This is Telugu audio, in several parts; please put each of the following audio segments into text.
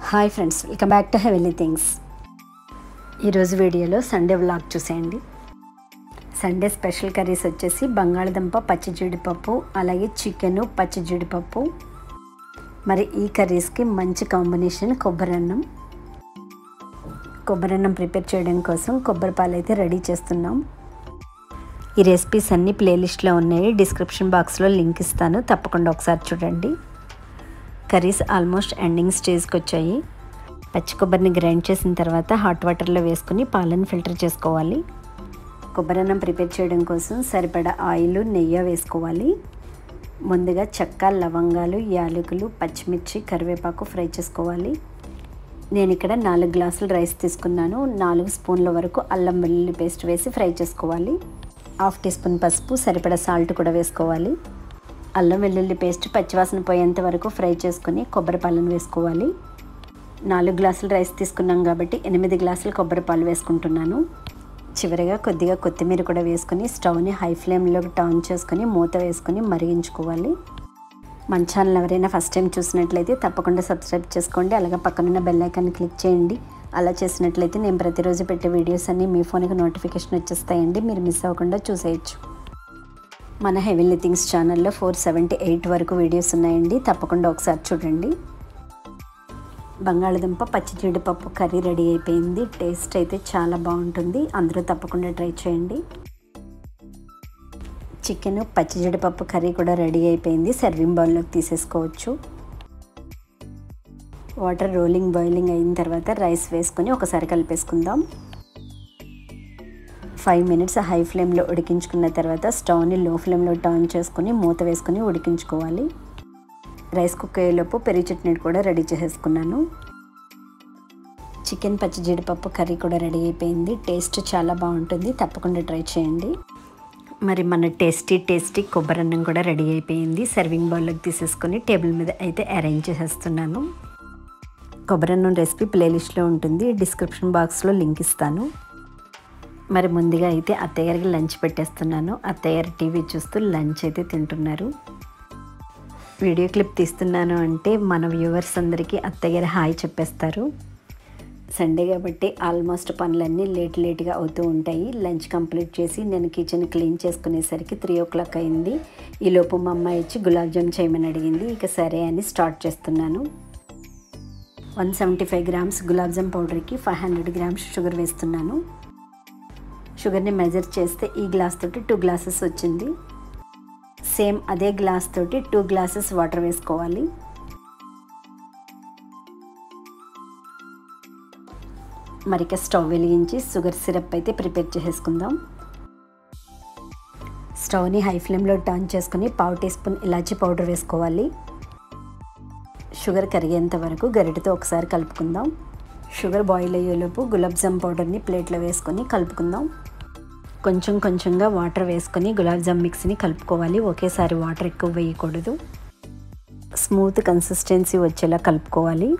hi friends welcome back to heavenly things ఈరోజు వీడియోలో సండే వ్లాగ్ చూసేయండి సండే స్పెషల్ కర్రీస్ వచ్చేసి బంగాళదుంప పచ్చి జీడిపప్పు అలాగే చికెను పచ్చి జీడిపప్పు మరి ఈ కర్రీస్కి మంచి కాంబినేషన్ కొబ్బరి అన్నం కొబ్బరి అన్నం ప్రిపేర్ చేయడం కోసం కొబ్బరి పాలు అయితే రెడీ చేస్తున్నాం ఈ రెసిపీస్ అన్నీ ప్లేలిస్ట్లో ఉన్నాయి డిస్క్రిప్షన్ బాక్స్లో లింక్ ఇస్తాను తప్పకుండా ఒకసారి చూడండి కర్రీస్ ఆల్మోస్ట్ ఎండింగ్ స్టేజ్కి వచ్చాయి పచ్చి కొబ్బరిని గ్రైండ్ చేసిన తర్వాత హాట్ వాటర్లో వేసుకుని పాలను ఫిల్టర్ చేసుకోవాలి కొబ్బరి అన్నం ప్రిపేర్ చేయడం కోసం సరిపడా ఆయిల్ నెయ్యి వేసుకోవాలి ముందుగా చెక్క లవంగాలు యాలకులు పచ్చిమిర్చి కరివేపాకు ఫ్రై చేసుకోవాలి నేను ఇక్కడ నాలుగు గ్లాసులు రైస్ తీసుకున్నాను నాలుగు స్పూన్ల వరకు అల్లం వెల్లుల్లి పేస్ట్ వేసి ఫ్రై చేసుకోవాలి హాఫ్ టీ స్పూన్ పసుపు సరిపడా సాల్ట్ కూడా వేసుకోవాలి అల్లం వెల్లుల్లి పేస్ట్ పచ్చివాసన పోయేంత వరకు ఫ్రై చేసుకుని కొబ్బరి పాలను వేసుకోవాలి నాలుగు గ్లాసులు రైస్ తీసుకున్నాం కాబట్టి ఎనిమిది గ్లాసులు కొబ్బరి పాలు వేసుకుంటున్నాను చివరిగా కొద్దిగా కొత్తిమీర కూడా వేసుకుని స్టవ్ని హై ఫ్లేమ్లోకి టర్న్ చేసుకుని మూత వేసుకుని మరిగించుకోవాలి మన ఛానల్ ఎవరైనా ఫస్ట్ టైం చూసినట్లయితే తప్పకుండా సబ్స్క్రైబ్ చేసుకోండి అలాగే పక్కనున్న బెల్ ఐకాన్ క్లిక్ చేయండి అలా చేసినట్లయితే నేను ప్రతిరోజు పెట్టే వీడియోస్ అన్నీ మీ ఫోన్కి నోటిఫికేషన్ వచ్చేస్తాయండి మీరు మిస్ అవ్వకుండా చూసేయచ్చు మన హెవెన్లీ థింగ్స్ ఛానల్లో ఫోర్ సెవెంటీ ఎయిట్ వరకు వీడియోస్ ఉన్నాయండి తప్పకుండా ఒకసారి చూడండి బంగాళదుంప పచ్చి జీడిపప్పు కర్రీ రెడీ అయిపోయింది టేస్ట్ అయితే చాలా బాగుంటుంది అందరూ తప్పకుండా ట్రై చేయండి చికెన్ పచ్చి జీడిపప్పు కర్రీ కూడా రెడీ అయిపోయింది సర్వింగ్ బౌల్లోకి తీసేసుకోవచ్చు వాటర్ రోలింగ్ బాయిలింగ్ అయిన తర్వాత రైస్ వేసుకొని ఒకసారి కలిపేసుకుందాం ఫైవ్ మినిట్స్ హై ఫ్లేమ్లో ఉడికించుకున్న తర్వాత స్టవ్ని లో ఫ్లేమ్లో టర్న్ చేసుకొని మూత వేసుకొని ఉడికించుకోవాలి రైస్ కుక్ అయ్యేలోపు పెరుగు చట్నీ కూడా రెడీ చేసేసుకున్నాను చికెన్ పచ్చి జీడిపప్పు కర్రీ కూడా రెడీ అయిపోయింది టేస్ట్ చాలా బాగుంటుంది తప్పకుండా ట్రై చేయండి మరి మన టేస్టీ టేస్టీ కొబ్బరి అన్నం కూడా రెడీ అయిపోయింది సర్వింగ్ బౌల్లోకి తీసేసుకొని టేబుల్ మీద అయితే అరేంజ్ చేసేస్తున్నాను కొబ్బరి అన్నం రెసిపీ ప్లేలిస్ట్లో ఉంటుంది డిస్క్రిప్షన్ బాక్స్లో లింక్ ఇస్తాను మరి ముందుగా అయితే అత్తయ్య గారికి లంచ్ పెట్టేస్తున్నాను అత్తయ్య గారు టీవీ చూస్తూ లంచ్ అయితే తింటున్నారు వీడియో క్లిప్ తీస్తున్నాను అంటే మన వ్యూవర్స్ అందరికీ అత్తయ్య గారు హాయ్ చెప్పేస్తారు సండే కాబట్టి ఆల్మోస్ట్ పనులన్నీ లేట్ లేట్గా అవుతూ ఉంటాయి లంచ్ కంప్లీట్ చేసి నేను కిచెన్ క్లీన్ చేసుకునేసరికి త్రీ ఓ క్లాక్ అయింది ఈలోపు మా అమ్మాయి వచ్చి గులాబ్ జామ్ చేయమని అడిగింది ఇక సరే అని స్టార్ట్ చేస్తున్నాను one seventy five grams gulab jam పౌడర్కి ఫైవ్ హండ్రెడ్ గ్రామ్స్ షుగర్ వేస్తున్నాను షుగర్ని మెజర్ చేస్తే ఈ గ్లాస్ తోటి టూ గ్లాసెస్ వచ్చింది సేమ్ అదే గ్లాస్ తోటి టూ గ్లాసెస్ వాటర్ వేసుకోవాలి మరిక స్టవ్ వెలిగించి షుగర్ సిరప్ అయితే ప్రిపేర్ చేసేసుకుందాం స్టవ్ని హై ఫ్లేమ్లో టర్న్ చేసుకుని పావు టీ స్పూన్ ఇలాచీ పౌడర్ వేసుకోవాలి షుగర్ కరిగేంత వరకు గరిటతో ఒకసారి కలుపుకుందాం షుగర్ బాయిల్ అయ్యేలోపు గులాబ్ జామ్ పౌడర్ని ప్లేట్లో వేసుకొని కలుపుకుందాం కొంచెం కొంచెంగా వాటర్ వేసుకొని గులాబ్ జామ్ మిక్స్ని కలుపుకోవాలి ఒకేసారి వాటర్ ఎక్కువ వేయకూడదు స్మూత్ కన్సిస్టెన్సీ వచ్చేలా కలుపుకోవాలి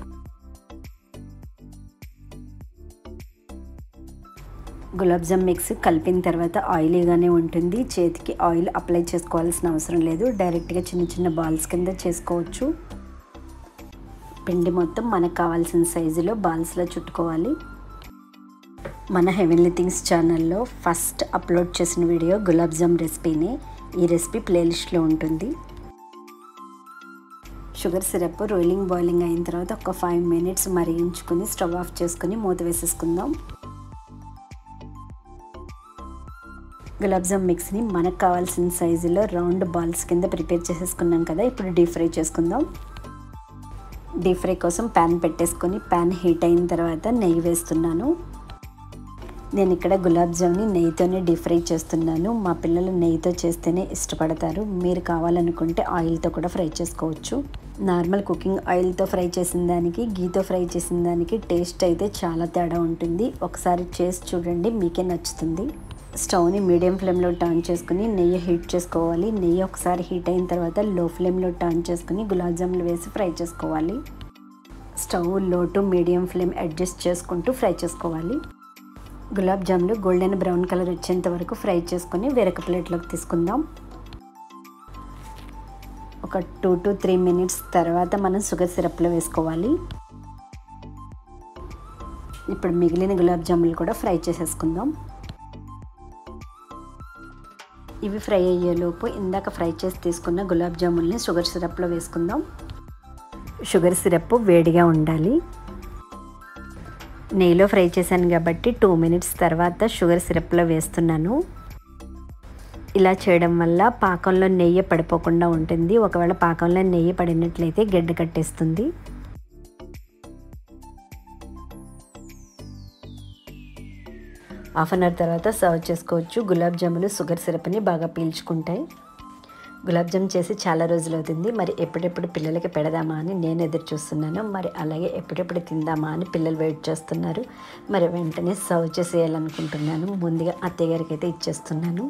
గులాబ్ జామ్ మిక్స్ కలిపిన తర్వాత ఆయిలీగానే ఉంటుంది చేతికి ఆయిల్ అప్లై చేసుకోవాల్సిన అవసరం లేదు డైరెక్ట్గా చిన్న చిన్న బాల్స్ కింద చేసుకోవచ్చు పిండి మొత్తం మనకు కావాల్సిన సైజులో బాల్స్లో చుట్టుకోవాలి మన హెవెన్లీ థింగ్స్ ఛానల్లో ఫస్ట్ అప్లోడ్ చేసిన వీడియో గులాబ్ జామ్ రెసిపీని ఈ రెసిపీ ప్లేలిస్ట్లో ఉంటుంది షుగర్ సిరప్ రోలింగ్ బాయిలింగ్ అయిన తర్వాత ఒక ఫైవ్ మినిట్స్ మరిగించుకుని స్టవ్ ఆఫ్ చేసుకుని మూత వేసేసుకుందాం గులాబ్ జామ్ మిక్స్ని మనకు కావాల్సిన సైజులో రౌండ్ బాల్స్ కింద ప్రిపేర్ చేసేసుకున్నాం కదా ఇప్పుడు డీప్ ఫ్రై చేసుకుందాం డీప్ ఫ్రై కోసం ప్యాన్ పెట్టేసుకొని ప్యాన్ హీట్ అయిన తర్వాత నెయ్యి వేస్తున్నాను నేను ఇక్కడ గులాబ్ జామ్ని నెయ్యితోనే డీప్ ఫ్రై చేస్తున్నాను మా పిల్లలు నెయ్యితో చేస్తేనే ఇష్టపడతారు మీరు కావాలనుకుంటే ఆయిల్తో కూడా ఫ్రై చేసుకోవచ్చు నార్మల్ కుకింగ్ ఆయిల్తో ఫ్రై చేసిన దానికి గీతో ఫ్రై చేసిన దానికి టేస్ట్ అయితే చాలా తేడా ఉంటుంది ఒకసారి చేసి చూడండి మీకే నచ్చుతుంది స్టవ్ని మీడియం ఫ్లేమ్లో టర్న్ చేసుకుని నెయ్యి హీట్ చేసుకోవాలి నెయ్యి ఒకసారి హీట్ అయిన తర్వాత లో ఫ్లేమ్లో టర్న్ చేసుకుని గులాబ్ జాములు వేసి ఫ్రై చేసుకోవాలి stove low to medium flame adjust చేసుకుంటూ ఫ్రై చేసుకోవాలి గులాబ్ జాములు గోల్డెన్ బ్రౌన్ కలర్ వచ్చేంత వరకు ఫ్రై చేసుకొని వేరొక ప్లేట్లోకి తీసుకుందాం ఒక టూ టు త్రీ మినిట్స్ తర్వాత మనం షుగర్ సిరప్లో వేసుకోవాలి ఇప్పుడు మిగిలిన గులాబ్ జాములు కూడా ఫ్రై చేసేసుకుందాం ఇవి ఫ్రై అయ్యేలోపు ఇందాక ఫ్రై చేసి తీసుకున్న గులాబ్ జాముల్ని షుగర్ సిరప్లో వేసుకుందాం షుగర్ సిరప్ వేడిగా ఉండాలి నెయ్యిలో ఫ్రై చేశాను కాబట్టి టూ మినిట్స్ తర్వాత షుగర్ సిరప్లో వేస్తున్నాను ఇలా చేయడం వల్ల పాకంలో నెయ్యి పడిపోకుండా ఉంటుంది ఒకవేళ పాకంలో నెయ్యి పడినట్లయితే గడ్డ కట్టేస్తుంది హాఫ్ అన్ అవర్ తర్వాత సర్వ్ చేసుకోవచ్చు గులాబ్ జాములు షుగర్ సిరప్ని బాగా పీల్చుకుంటాయి గులాబ్ జామ్ చేసి చాలా రోజులు అవుతుంది మరి ఎప్పుడెప్పుడు పిల్లలకి పెడదామా అని నేను ఎదురు చూస్తున్నాను మరి అలాగే ఎప్పుడెప్పుడు తిందామా అని పిల్లలు వెయిట్ చేస్తున్నారు మరి వెంటనే సర్వ్ చేసేయాలనుకుంటున్నాను ముందుగా అత్తయ్య గారికి అయితే ఇచ్చేస్తున్నాను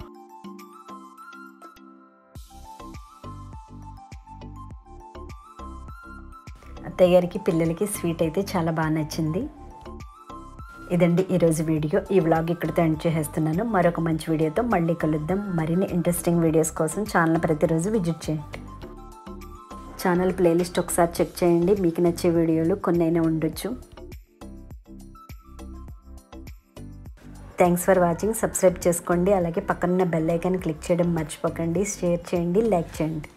అత్తయ్య గారికి పిల్లలకి స్వీట్ అయితే చాలా బాగా నచ్చింది ఇదండి ఈరోజు వీడియో ఈ వ్లాగ్ ఇక్కడితో ఎండ్ చేసేస్తున్నాను మరొక మంచి వీడియోతో మళ్ళీ కలుద్దాం మరిన్ని ఇంట్రెస్టింగ్ వీడియోస్ కోసం ఛానల్ ప్రతిరోజు విజిట్ చేయండి ఛానల్ ప్లేలిస్ట్ ఒకసారి చెక్ చేయండి మీకు నచ్చే వీడియోలు కొన్నైనా ఉండొచ్చు థ్యాంక్స్ ఫర్ వాచింగ్ సబ్స్క్రైబ్ చేసుకోండి అలాగే పక్కనున్న బెల్ ఐకాన్ క్లిక్ చేయడం మర్చిపోకండి షేర్ చేయండి లైక్ చేయండి